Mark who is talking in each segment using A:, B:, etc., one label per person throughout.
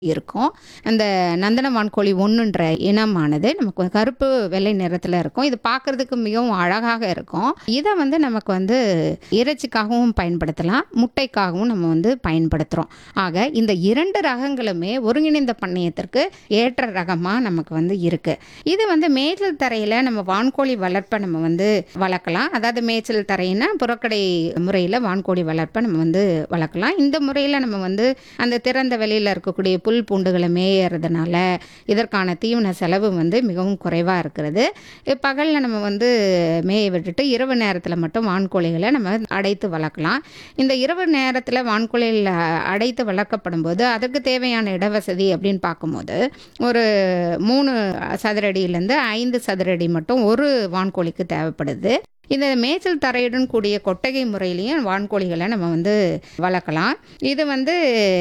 A: இருக்கும் அந்த நந்தன வான்கோழி ஒன்றுன்ற இனமானது நமக்கு கருப்பு வெள்ளை நிறத்தில் இருக்கும் இது பார்க்கறதுக்கு மிகவும் அழகாக இருக்கும் இதை வந்து நமக்கு வந்து இறைச்சிக்காகவும் பயன்படுத்தலாம் முட்டைக்காகவும் நம்ம வந்து பயன்படுத்துகிறோம் ஆக இந்த இரண்டு ரகங்களுமே ஒருங்கிணைந்த பண்ணையத்திற்கு ஏற்ற ரகமாக நமக்கு வந்து இருக்குது இது வந்து மேய்ச்சல் தரையில் நம்ம வான்கோழி வளர்ப்பை நம்ம வந்து வளர்க்கலாம் அதாவது மேய்ச்சல் தரையினா புறக்கடை முறையில் வான்கோழி வளர்ப்பை நம்ம வந்து வளர்க்கலாம் இந்த முறையில் நம்ம வந்து அந்த திறந்த வெளியில் இருக்கக்கூடிய புல் பூண்டுகளை மேயறதுனால இதற்கான தீவன செலவு வந்து மிகவும் குறைவாக இருக்கிறது பகலில் நம்ம வந்து மேய விட்டுட்டு இரவு நேரத்தில் மட்டும் வான்கோழிகளை நம்ம அடைத்து வளர்க்கலாம் இந்த இரவு நேரத்தில் வான்கோழிகள் அடைத்து வளர்க்கப்படும் போது அதற்கு தேவையான இடவசதி அப்படின்னு பார்க்கும்போது ஒரு மூணு சதுரடியிலேருந்து ஐந்து சதுரடி மட்டும் ஒரு வான்கோழிக்கு தேவைப்படுது இந்த மேய்ச்சல் தரையுடன் கூடிய கொட்டகை முறையிலையும் வான்கோழிகளை நம்ம வந்து வளர்க்கலாம் இது வந்து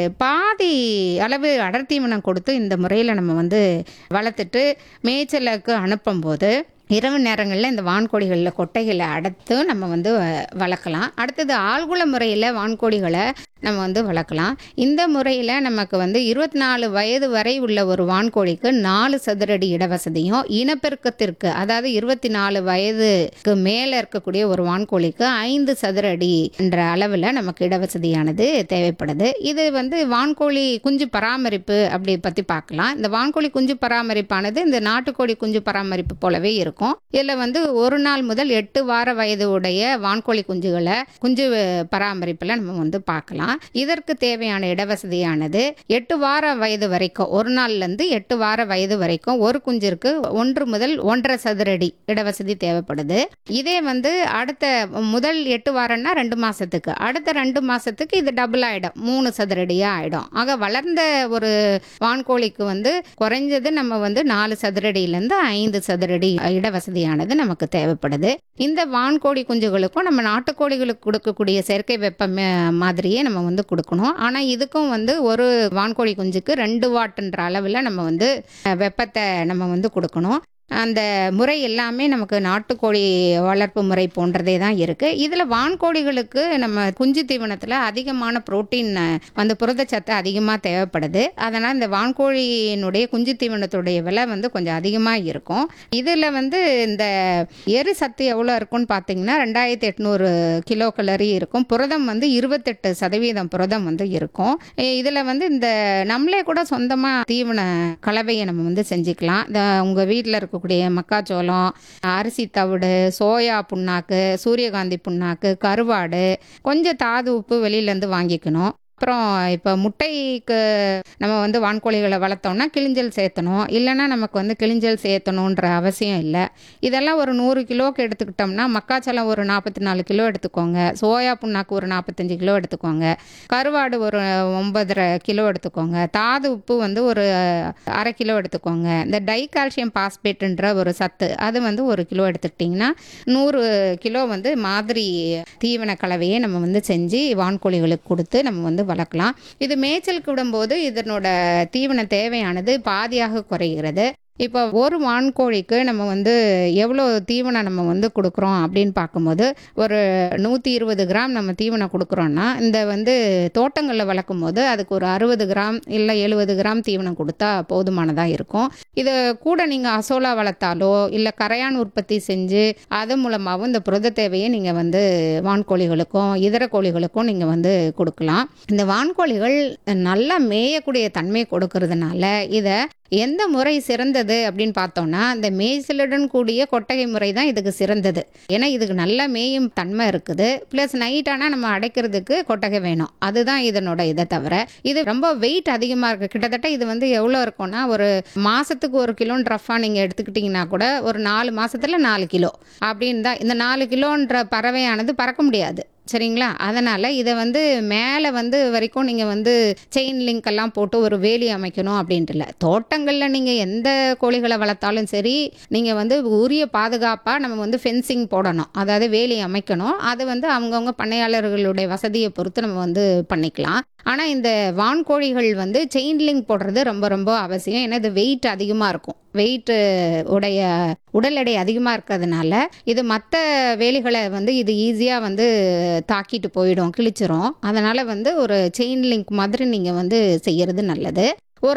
A: பாதி அளவு அடர்த்தீவனம் கொடுத்து இந்த முறையில் நம்ம வந்து வளர்த்துட்டு மேய்ச்சலுக்கு அனுப்பும்போது இரவு நேரங்களில் இந்த வான்கோழிகளில் கொட்டைகளை அடைத்து நம்ம வந்து வ- வளர்க்கலாம் அடுத்தது ஆழ்குள முறையில் வான்கோழிகளை நம்ம வந்து வளர்க்கலாம் இந்த முறையில் நமக்கு வந்து இருபத்தி நாலு வயது வரை உள்ள ஒரு வான்கோழிக்கு நாலு சதுரடி இடவசதியும் இனப்பெருக்கத்திற்கு அதாவது இருபத்தி நாலு வயதுக்கு மேலே இருக்கக்கூடிய ஒரு வான்கோழிக்கு ஐந்து சதுரடி என்ற அளவில் நமக்கு இடவசதியானது தேவைப்படுது இது வந்து வான்கோழி குஞ்சு பராமரிப்பு அப்படி பற்றி பார்க்கலாம் இந்த வான்கோழி குஞ்சு பராமரிப்பானது இந்த நாட்டுக்கோழி குஞ்சு பராமரிப்பு போலவே இருக்கும் இதில் வந்து ஒரு நாள் முதல் எட்டு வார வயது உடைய வான்கோழி குஞ்சுகளை குஞ்சு பராமரிப்பில் நம்ம வந்து பார்க்கலாம் இதற்கு தேவையான இடவசதியானது எட்டு வார வயது வரைக்கும் ஒரு நாள்லேருந்து எட்டு வார வயது வரைக்கும் ஒரு குஞ்சிற்கு ஒன்று முதல் ஒன்றரை சதுரடி இடவசதி தேவைப்படுது இதே வந்து அடுத்த முதல் எட்டு வாரம்னா ரெண்டு மாசத்துக்கு அடுத்த ரெண்டு மாசத்துக்கு இது டபுள் ஆயிடும் மூணு சதுரடியா ஆயிடும் ஆக வளர்ந்த ஒரு வான்கோழிக்கு வந்து குறைஞ்சது நம்ம வந்து நாலு சதுரடியிலேருந்து ஐந்து சதுரடி இடவசதியானது நமக்கு தேவைப்படுது இந்த வான்கோழி குஞ்சுகளுக்கும் நம்ம நாட்டுக்கோழிகளுக்கு கொடுக்கக்கூடிய செயற்கை வெப்பம் மா- மாதிரியே நம்ம வந்து கொடுக்கணும் ஆனால் இதுக்கும் வந்து ஒரு வான்கோழி குஞ்சுக்கு ரெண்டு வாட்டுன்ற அளவில் நம்ம வந்து அஹ், வெப்பத்தை நம்ம வந்து கொடுக்கணும் அந்த முறை எல்லாமே நமக்கு நாட்டுக்கோழி வளர்ப்பு முறை போன்றதே தான் இருக்குது இதில் வான்கோழிகளுக்கு நம்ம குஞ்சு தீவனத்தில் அதிகமான புரோட்டீன் வந்து புரதச்சத்து அதிகமாக தேவைப்படுது அதனால் இந்த வான்கோழியினுடைய குஞ்சு தீவனத்துடைய விலை வந்து கொஞ்சம் அதிகமாக இருக்கும் இதில் வந்து இந்த எரு சத்து எவ்வளோ இருக்கும்னு பார்த்தீங்கன்னா ரெண்டாயிரத்தி எட்நூறு கிலோ கலரி இருக்கும் புரதம் வந்து இருபத்தெட்டு சதவீதம் புரதம் வந்து இருக்கும் இதில் வந்து இந்த நம்மளே கூட சொந்தமாக தீவன கலவையை நம்ம வந்து செஞ்சுக்கலாம் இந்த உங்கள் வீட்டில் இருக்கக்கூடிய மக்காச்சோளம் அரிசி தவிடு சோயா புண்ணாக்கு சூரியகாந்தி புண்ணாக்கு கருவாடு கொஞ்சம் தாது உப்பு வெளியிலேருந்து வாங்கிக்கணும் அப்புறம் இப்போ முட்டைக்கு நம்ம வந்து வான்கோழிகளை வளர்த்தோம்னா கிளிஞ்சல் சேர்த்தணும் இல்லைன்னா நமக்கு வந்து கிளிஞ்சல் சேர்த்தணுன்ற அவசியம் இல்லை இதெல்லாம் ஒரு நூறு கிலோக்கு எடுத்துக்கிட்டோம்னா மக்காச்சோளம் ஒரு நாற்பத்தி நாலு கிலோ எடுத்துக்கோங்க சோயா புண்ணாக்கு ஒரு நாற்பத்தஞ்சு கிலோ எடுத்துக்கோங்க கருவாடு ஒரு ஒன்பதரை கிலோ எடுத்துக்கோங்க தாது உப்பு வந்து ஒரு அரை கிலோ எடுத்துக்கோங்க இந்த டை கால்சியம் பாஸ்பேட்டுன்ற ஒரு சத்து அது வந்து ஒரு கிலோ எடுத்துக்கிட்டிங்கன்னா நூறு கிலோ வந்து மாதிரி தீவன கலவையை நம்ம வந்து செஞ்சு வான்கோழிகளுக்கு கொடுத்து நம்ம வந்து வளர்க்கலாம் இது மேய்ச்சலுக்கு விடும்போது இதனோட தீவன தேவையானது பாதியாக குறைகிறது இப்போ ஒரு வான்கோழிக்கு நம்ம வந்து எவ்வளோ தீவனம் நம்ம வந்து கொடுக்குறோம் அப்படின்னு பார்க்கும்போது ஒரு நூற்றி இருபது கிராம் நம்ம தீவனம் கொடுக்குறோன்னா இந்த வந்து தோட்டங்களில் வளர்க்கும் போது அதுக்கு ஒரு அறுபது கிராம் இல்லை எழுபது கிராம் தீவனம் கொடுத்தா போதுமானதாக இருக்கும் இது கூட நீங்கள் அசோலா வளர்த்தாலோ இல்லை கரையான் உற்பத்தி செஞ்சு அது மூலமாகவும் இந்த புரத தேவையை நீங்கள் வந்து வான்கோழிகளுக்கும் இதர கோழிகளுக்கும் நீங்கள் வந்து கொடுக்கலாம் இந்த வான்கோழிகள் நல்லா மேயக்கூடிய தன்மை கொடுக்கறதுனால இதை எந்த முறை சிறந்தது அப்படின்னு பார்த்தோம்னா இந்த மேய்ச்சலுடன் கூடிய கொட்டகை முறை தான் இதுக்கு சிறந்தது ஏன்னா இதுக்கு நல்ல மேயும் தன்மை இருக்குது ப்ளஸ் நைட் ஆனால் நம்ம அடைக்கிறதுக்கு கொட்டகை வேணும் அதுதான் இதனோட இதை தவிர இது ரொம்ப வெயிட் அதிகமாக இருக்குது கிட்டத்தட்ட இது வந்து எவ்வளோ இருக்கும்னா ஒரு மாதத்துக்கு ஒரு கிலோன்னு ரஃபாக நீங்கள் எடுத்துக்கிட்டிங்கன்னா கூட ஒரு நாலு மாசத்துல நாலு கிலோ அப்படின்னு தான் இந்த நாலு கிலோன்ற பறவையானது பறக்க முடியாது சரிங்களா அதனால் இதை வந்து மேலே வந்து வரைக்கும் நீங்கள் வந்து செயின் லிங்க் எல்லாம் போட்டு ஒரு வேலி அமைக்கணும் அப்படின்ட்டு இல்லை தோட்டங்களில் நீங்கள் எந்த கோழிகளை வளர்த்தாலும் சரி நீங்கள் வந்து உரிய பாதுகாப்பாக நம்ம வந்து ஃபென்சிங் போடணும் அதாவது வேலி அமைக்கணும் அது வந்து அவங்கவுங்க பண்ணையாளர்களுடைய வசதியை பொறுத்து நம்ம வந்து பண்ணிக்கலாம் ஆனால் இந்த வான்கோழிகள் வந்து செயின் லிங்க் போடுறது ரொம்ப ரொம்ப அவசியம் ஏன்னா இது வெயிட் அதிகமாக இருக்கும் வெயிட் உடைய உடல் எடை அதிகமாக இருக்கிறதுனால இது மற்ற வேலிகளை வந்து இது ஈஸியாக வந்து தாக்கிட்டு போயிடும் கிழிச்சிரும் அதனால் வந்து ஒரு செயின் லிங்க் மாதிரி நீங்கள் வந்து செய்யறது நல்லது